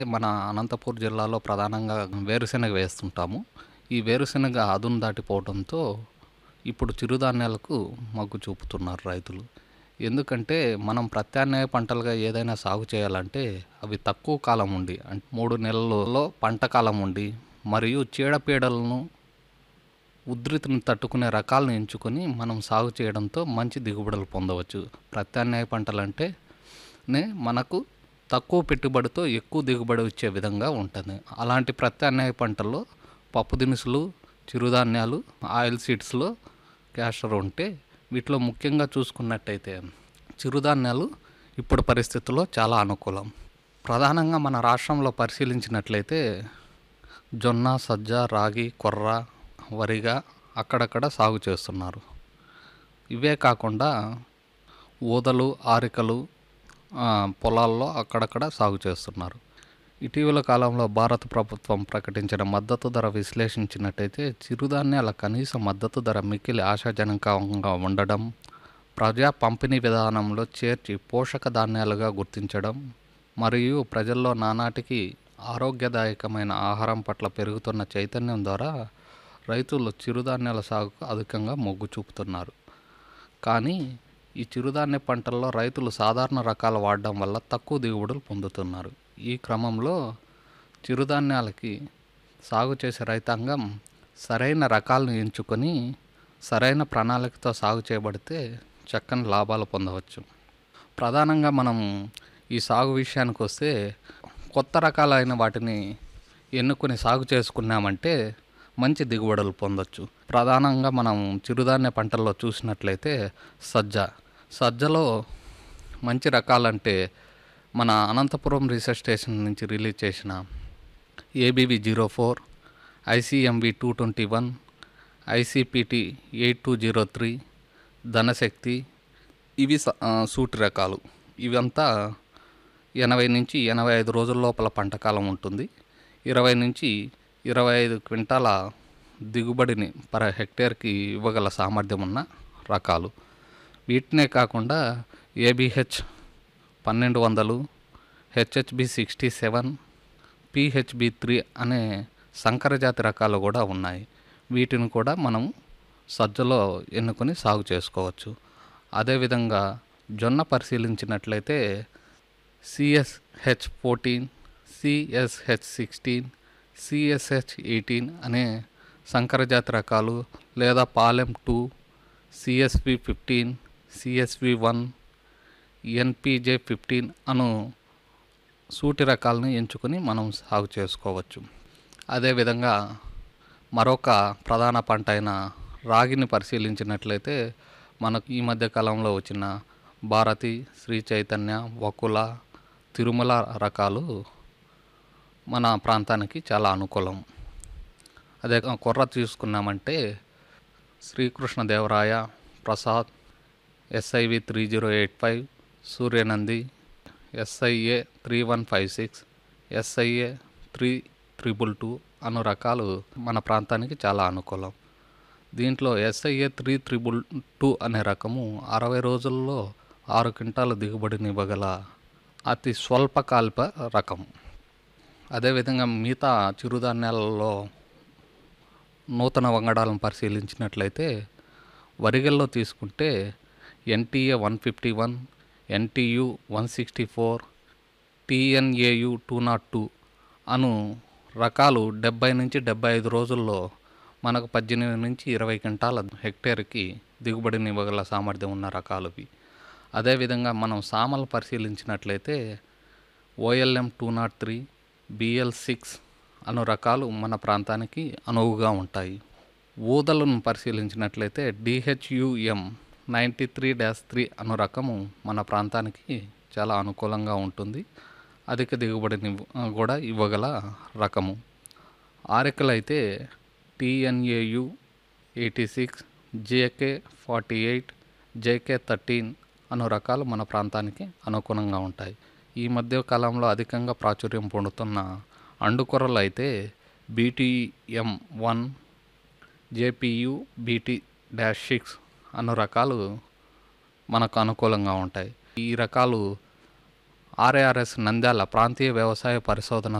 మన అనంతపూర్ జిల్లాలో ప్రధానంగా వేరుశెనగ వేస్తుంటాము ఈ వేరుశెనగ అదును దాటిపోవడంతో ఇప్పుడు చిరుధాన్యాలకు మొగ్గు చూపుతున్నారు రైతులు ఎందుకంటే మనం ప్రత్యామ్నాయ పంటలుగా ఏదైనా సాగు చేయాలంటే అవి తక్కువ కాలం ఉండి అంటే మూడు నెలలలో పంట కాలం ఉండి మరియు చీడపీడలను ఉధృతిని తట్టుకునే రకాలను ఎంచుకొని మనం సాగు చేయడంతో మంచి దిగుబడులు పొందవచ్చు ప్రత్యామ్నాయ పంటలు అంటే నే మనకు తక్కువ పెట్టుబడితో ఎక్కువ దిగుబడి వచ్చే విధంగా ఉంటుంది అలాంటి ప్రత్యామ్నాయ పంటల్లో పప్పు దినుసులు చిరుధాన్యాలు ఆయిల్ సీడ్స్లో క్యాస్టర్ ఉంటే వీటిలో ముఖ్యంగా చూసుకున్నట్టయితే చిరుధాన్యాలు ఇప్పుడు పరిస్థితుల్లో చాలా అనుకూలం ప్రధానంగా మన రాష్ట్రంలో పరిశీలించినట్లయితే జొన్న సజ్జ రాగి కొర్ర వరిగా అక్కడక్కడ సాగు చేస్తున్నారు ఇవే కాకుండా ఊదలు ఆరికలు ఆ, పొలాల్లో అక్కడక్కడ సాగు చేస్తున్నారు ఇటీవల కాలంలో భారత ప్రభుత్వం ప్రకటించిన మద్దతు ధర విశ్లేషించినట్టయితే చిరుధాన్యాల కనీస మద్దతు ధర మిక్కిలి ఆశాజనకంగా ఉండడం ప్రజా పంపిణీ విధానంలో చేర్చి పోషక ధాన్యాలుగా గుర్తించడం మరియు ప్రజల్లో నానాటికి ఆరోగ్యదాయకమైన ఆహారం పట్ల పెరుగుతున్న చైతన్యం ద్వారా రైతులు చిరుధాన్యాల సాగుకు అధికంగా మొగ్గు చూపుతున్నారు కానీ ఈ చిరుధాన్య పంటల్లో రైతులు సాధారణ రకాలు వాడడం వల్ల తక్కువ దిగుబడులు పొందుతున్నారు ఈ క్రమంలో చిరుధాన్యాలకి సాగు చేసే రైతాంగం సరైన రకాలను ఎంచుకొని సరైన ప్రణాళికతో సాగు చేయబడితే చక్కని లాభాలు పొందవచ్చు ప్రధానంగా మనం ఈ సాగు విషయానికి వస్తే కొత్త రకాలైన వాటిని ఎన్నుకొని సాగు చేసుకున్నామంటే మంచి దిగుబడులు పొందొచ్చు ప్రధానంగా మనం చిరుధాన్య పంటల్లో చూసినట్లయితే సజ్జ సజ్జలో మంచి రకాలంటే మన అనంతపురం రీసెర్చ్ స్టేషన్ నుంచి రిలీజ్ చేసిన ABV zero four ICMV two twenty one ICPT eight two zero three Dhanashakti ఇవి స- ఆ, సూటి రకాలు ఇవంతా ఎనభై నుంచి ఎనభై ఐదు రోజుల లోపల పంట కాలం ఉంటుంది ఇరవై నుంచి ఇరవై ఐదు క్వింటాల దిగుబడిని పర్ హెక్టేర్కి ఇవ్వగల సామర్థ్యం ఉన్న రకాలు వీటినే కాకుండా ఏబిహెచ్ పన్నెండు వందలు HHB sixty seven PHB three అనే సంకరజాతి రకాలు కూడా ఉన్నాయి వీటిని కూడా మనం సజ్జలో ఎన్నుకొని సాగు చేసుకోవచ్చు అదేవిధంగా జొన్న పరిశీలించినట్లయితే CSH fourteen CSH sixteen CSH eighteen అనే సంకరజాతి రకాలు లేదా Palem two CSV fifteen CSV one NPJ fifteen అను సూటి రకాలను ఎంచుకొని మనం సాగు చేసుకోవచ్చు అదేవిధంగా మరొక ప్రధాన పంట అయిన రాగిని పరిశీలించినట్లయితే మనకు ఈ మధ్య కాలంలో వచ్చిన భారతి శ్రీ చైతన్య వకుల తిరుమల రకాలు మన ప్రాంతానికి చాలా అనుకూలం అదే కొర్ర తీసుకున్నామంటే Srikrishnadevaraya Prasad SIV three zero eight five Suryanandi SIA three one five six SIA three triple two అను రకాలు మన ప్రాంతానికి చాలా అనుకూలం దీంట్లో ఎస్ఐఏ త్రీ త్రిబుల్ టూ అనే రకము అరవై రోజుల్లో ఆరు క్వింటాల దిగుబడినివ్వగల అతి స్వల్పకాల్ప రకం అదేవిధంగా మిగతా చిరుధాన్యాలలో నూతన వంగడాలను పరిశీలించినట్లయితే వరిగల్లో తీసుకుంటే NTA one fifty one NTU one sixty four TNAU two nought two అను రకాలు డెబ్బై నుంచి డెబ్బై ఐదు రోజుల్లో మనకు పద్దెనిమిది నుంచి ఇరవై క్వింటాల హెక్టేర్కి దిగుబడిని ఇవ్వగల సామర్థ్యం ఉన్న రకాలు ఇవి అదేవిధంగా మనం సామలు పరిశీలించినట్లయితే OLM two nought three BL six అను రకాలు మన ప్రాంతానికి అనువుగా ఉంటాయి ఊదలను పరిశీలించినట్లయితే DHUM ninety three dash three అను రకము మన ప్రాంతానికి చాలా అనుకూలంగా ఉంటుంది అధిక దిగుబడిని ఇవ్వ- కూడా ఇవ్వగల రకము ఆరికలు అయితే TNAU eighty six JK forty eight JK thirteen అను రకాలు మన ప్రాంతానికి అనుగుణంగా ఉంటాయి ఈ మధ్య కాలంలో అధికంగా ప్రాచుర్యం పొందుతున్న అండుకొరలు అయితే BTM one JPU BT dash six అను రకాలు మనకు అనుకూలంగా ఉంటాయి ఈ రకాలు ఆర్ఏఆర్ఎస్ నంద్యాల ప్రాంతీయ వ్యవసాయ పరిశోధన